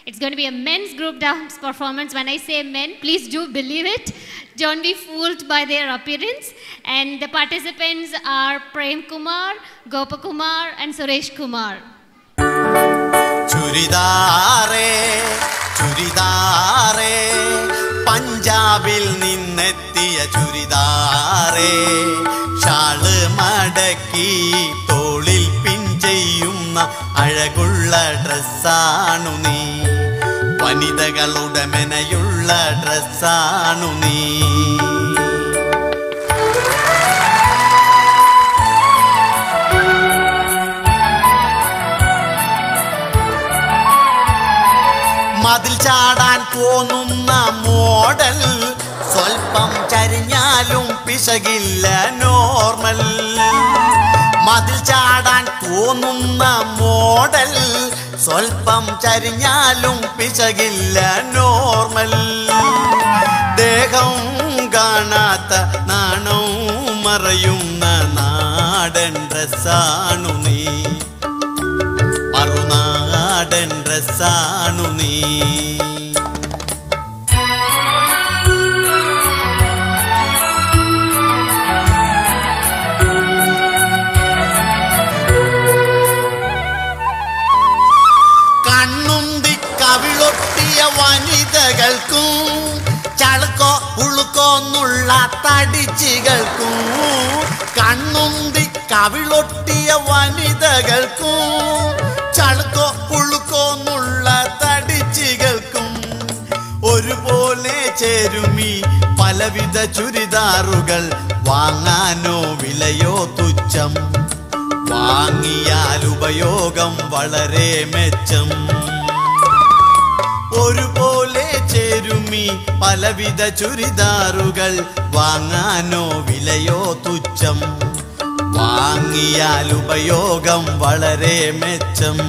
It's going to be a men's group dance performance. When I say men, please do believe it. Don't be fooled by their appearance. And the participants are Prem Kumar, Gopakumar, and Suresh Kumar. ചുരിദാറേ ചുരിദാറേ പഞ്ചാബിൽ നിന്നെത്തിയ ചുരിദാറേ shawl മടക്കി തോളിൽ പിൻ ചെയ്യുന്ന അഴകുള്ള ഡ്രസ്സാണു നീ വനിതകളുടെ മെനയുള്ള ഡ്രസ്സാണു നീ മതിൽ ചാടാൻ തോന്നുന്ന മോഡൽ സ്വൽപ്പം ചരിഞ്ഞാലും പിശകില്ല നോർമൽ മതിൽ ചാടാൻ തോന്നുന്ന മോഡൽ സ്വൽപ്പം ചരിഞ്ഞാലും പിശകില്ല നോർമൽ ദേഹം കാണാത്ത നാണവും മറയുന്ന നാടൻ ഡ്രസ്സാണു നീ മറുനാടൻ ഡ്രസ്സാണു നീ കണ്ണുന്തി കവിളൊട്ടിയ വനിതകൾക്കും ചളുക്കോ ഉളുക്കോന്നുള്ള തടിച്ചികൾക്കും കണ്ണുന്തി കവിളൊട്ടിയ വനിതകൾക്കും ചളുക്കോ ഉളുക്കോന്നുള്ള തടിച്ചികൾക്കും ഒരുപോലെ ചേരുമി പലവിധ ചുരിദാറുകൾ വാങ്ങാനോ വിലയോ തുച്ഛം വാങ്ങിയാൽ ഉപയോഗം വളരെ മെച്ചം ഒരുപോലെ ചേരുമി പലവിധ ചുരിദാറുകൾ വാങ്ങാനോ വിലയോ തുച്ഛം വാങ്ങിയാൽ ഉപയോഗം വളരെ മെച്ചം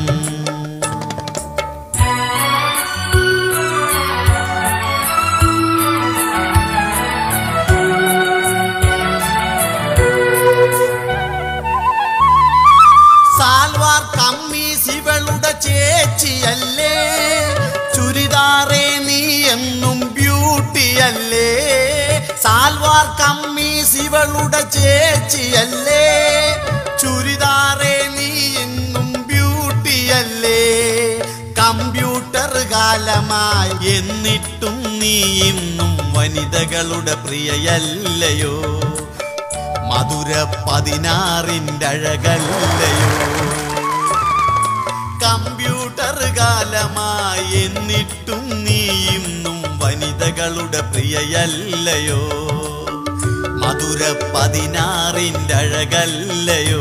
സാൽവാർ കമ്മീസ് ഇവളുടെ ചേച്ചിയല്ലേ ചുരിദാറേ നീ എന്നും ബ്യൂട്ടിയല്ലേ സാൽവാർ കമ്മീസ് ഇവളുടെ ചേച്ചിയല്ലേ ചുരിദാറേ നീ എന്നും ബ്യൂട്ടിയല്ലേ കമ്പ്യൂട്ടർ കാലമായി എന്നിട്ടും നീ ഇന്നും വനിതകളുടെ പ്രിയയല്ലയോ മധുര പതിനാറിൻ്റെ അഴകല്ലയോ കമ്പ്യൂട്ടർ കാലമായി എന്നിട്ടും നീ ഇന്നും വനിതകളുടെ പ്രിയയല്ലയോ മധുര പതിനാറിൻ്റെ അഴകല്ലയോ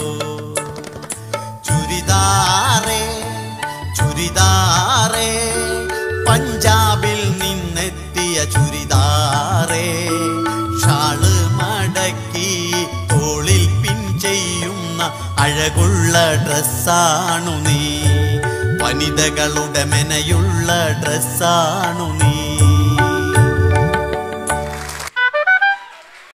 ചുരിദാറേ ചുരിദാറേ പഞ്ചാബിൽ നിന്നെത്തിയ ചുരിദാറേ ഷാള് മടക്കി തോളിൽ പിൻ ചെയ്യുന്ന അഴകുള്ള ഡ്രസ്സാണു നീ വനിതകളുടെ മെനയുള്ള ഡ്രസ്സാണു നീ